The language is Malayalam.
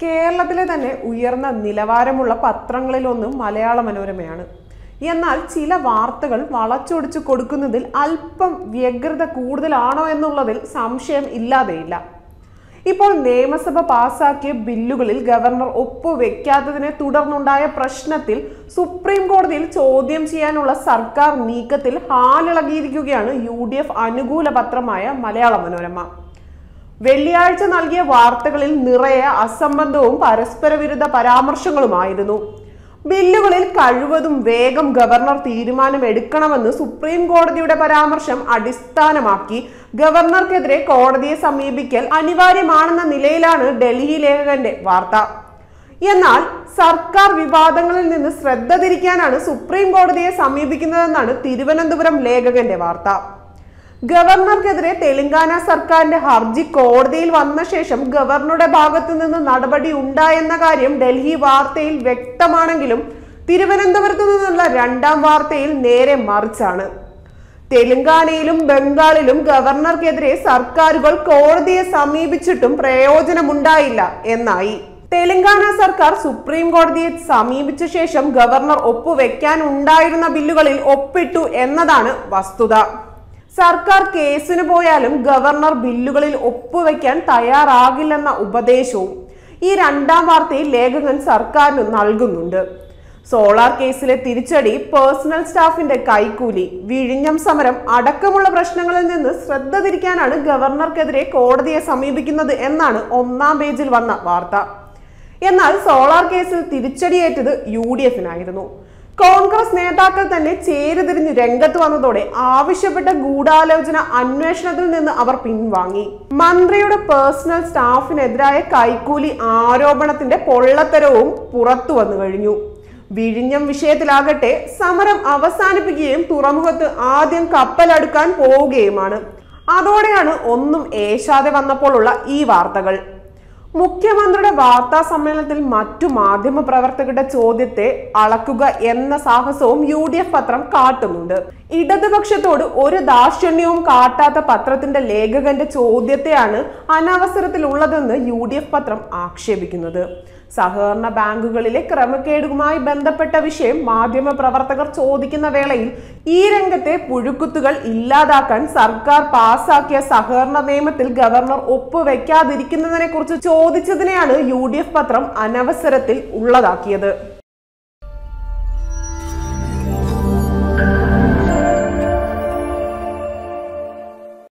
കേരളത്തിലെ തന്നെ ഉയർന്ന നിലവാരമുള്ള പത്രങ്ങളിലൊന്ന് മലയാള മനോരമയാണ് എന്നാൽ ചില വാർത്തകൾ വളച്ചൊടിച്ച് കൊടുക്കുന്നതിൽ അല്പം വ്യഗ്രത കൂടുതലാണോ എന്നുള്ളതിൽ സംശയം ഇല്ലാതെയില്ല ഇപ്പോൾ നിയമസഭ പാസാക്കിയ ബില്ലുകളിൽ ഗവർണർ ഒപ്പുവെക്കാത്തതിനെ തുടർന്നുണ്ടായ പ്രശ്നത്തിൽ സുപ്രീം കോടതിയിൽ ചോദ്യം ചെയ്യാനുള്ള സർക്കാർ നീക്കത്തിൽ ഹാലിളകിയിരിക്കുകയാണ് യു ഡി എഫ് അനുകൂല പത്രമായ മലയാള മനോരമ വെള്ളിയാഴ്ച നൽകിയ വാർത്തകളിൽ നിറയെ അസംബന്ധവും പരസ്പര വിരുദ്ധ പരാമർശങ്ങളുമായിരുന്നു ബില്ലുകളിൽ കഴിവതും വേഗം ഗവർണർ തീരുമാനം എടുക്കണമെന്ന് സുപ്രീം കോടതിയുടെ പരാമർശം അടിസ്ഥാനമാക്കി ഗവർണർക്കെതിരെ കോടതിയെ സമീപിക്കൽ അനിവാര്യമാണെന്ന നിലയിലാണ് ഡൽഹി ലേഖകന്റെ വാർത്ത എന്നാൽ സർക്കാർ വിവാദങ്ങളിൽ നിന്ന് ശ്രദ്ധ തിരിക്കാനാണ് സുപ്രീം കോടതിയെ സമീപിക്കുന്നതെന്നാണ് തിരുവനന്തപുരം ലേഖകന്റെ വാർത്ത ഗവർണർക്കെതിരെ തെലങ്കാന സർക്കാരിന്റെ ഹർജി കോടതിയിൽ വന്ന ശേഷം ഗവർണറുടെ ഭാഗത്തു നിന്ന് നടപടി ഉണ്ടായെന്ന കാര്യം ഡൽഹി വാർത്തയിൽ വ്യക്തമാണെങ്കിലും തിരുവനന്തപുരത്തു നിന്നുള്ള രണ്ടാം വാർത്തയിൽ നേരെ മറിച്ചാണ് തെലങ്കാനയിലും ബംഗാളിലും ഗവർണർക്കെതിരെ സർക്കാരുകൾ കോടതിയെ സമീപിച്ചിട്ടും പ്രയോജനമുണ്ടായില്ല എന്നായി തെലങ്കാന സർക്കാർ സുപ്രീം കോടതിയെ സമീപിച്ച ശേഷം ഗവർണർ ഒപ്പുവെക്കാൻ ഉണ്ടായിരുന്ന ബില്ലുകളിൽ ഒപ്പിട്ടു എന്നതാണ് വസ്തുത സർക്കാർ കേസിന് പോയാലും ഗവർണർ ബില്ലുകളിൽ ഒപ്പുവെക്കാൻ തയ്യാറാകില്ലെന്ന ഉപദേശവും ഈ രണ്ടാം വാർത്തയിൽ ലേഖകൻ സർക്കാരിന് നൽകുന്നുണ്ട് സോളാർ കേസിലെ തിരിച്ചടി പേഴ്സണൽ സ്റ്റാഫിന്റെ കൈക്കൂലി വിഴിഞ്ഞം സമരം അടക്കമുള്ള പ്രശ്നങ്ങളിൽ നിന്ന് ശ്രദ്ധ തിരിക്കാനാണ് ഗവർണർക്കെതിരെ കോടതിയെ സമീപിക്കുന്നത് എന്നാണ് ഒന്നാം പേജിൽ വന്ന വാർത്ത എന്നാൽ സോളാർ കേസിൽ തിരിച്ചടിയേറ്റത് യു ഡി എഫിനായിരുന്നു കോൺഗ്രസ് നേതാക്കൾ തന്നെ ചേരുതിരിഞ്ഞ് രംഗത്ത് വന്നതോടെ ആവശ്യപ്പെട്ട ഗൂഢാലോചന അന്വേഷണത്തിൽ നിന്ന് അവർ പിൻവാങ്ങി മന്ത്രിയുടെ പേഴ്സണൽ സ്റ്റാഫിനെതിരായ കൈക്കൂലി ആരോപണത്തിന്റെ പൊള്ളത്തരവും പുറത്തു വന്നു കഴിഞ്ഞു വിഴിഞ്ഞം വിഷയത്തിലാകട്ടെ സമരം അവസാനിപ്പിക്കുകയും തുറമുഖത്ത് ആദ്യം കപ്പലടുക്കാൻ പോവുകയുമാണ് അതോടെയാണ് ഒന്നും ഏശാതെ വന്നപ്പോഴുള്ള ഈ വാർത്തകൾ മുഖ്യമന്ത്രിയുടെ വാർത്താ സമ്മേളനത്തിൽ മറ്റു മാധ്യമ പ്രവർത്തകരുടെ ചോദ്യത്തെ അളക്കുക എന്ന സാഹസവും യു ഡി എഫ് പത്രം കാട്ടുന്നുണ്ട് ഇടതുപക്ഷത്തോട് ഒരു ദാക്ഷിണ്യവും കാട്ടാത്ത പത്രത്തിന്റെ ലേഖകന്റെ ചോദ്യത്തെയാണ് അനവസരത്തിലുള്ളതെന്ന് യു ഡി എഫ് പത്രം ആക്ഷേപിക്കുന്നത് സഹകരണ ബാങ്കുകളിലെ ക്രമക്കേടുമായി ബന്ധപ്പെട്ട വിഷയം മാധ്യമ പ്രവർത്തകർ ചോദിക്കുന്ന വേളയിൽ ഈ രംഗത്തെ പുഴുക്കുത്തുകൾ ഇല്ലാതാക്കാൻ സർക്കാർ പാസാക്കിയ സഹകരണ നിയമത്തിൽ ഗവർണർ ഒപ്പുവെക്കാതിരിക്കുന്നതിനെ കുറിച്ച് ചോദിച്ചതിനെയാണ് യു പത്രം അനവസരത്തിൽ ഉള്ളതാക്കിയത്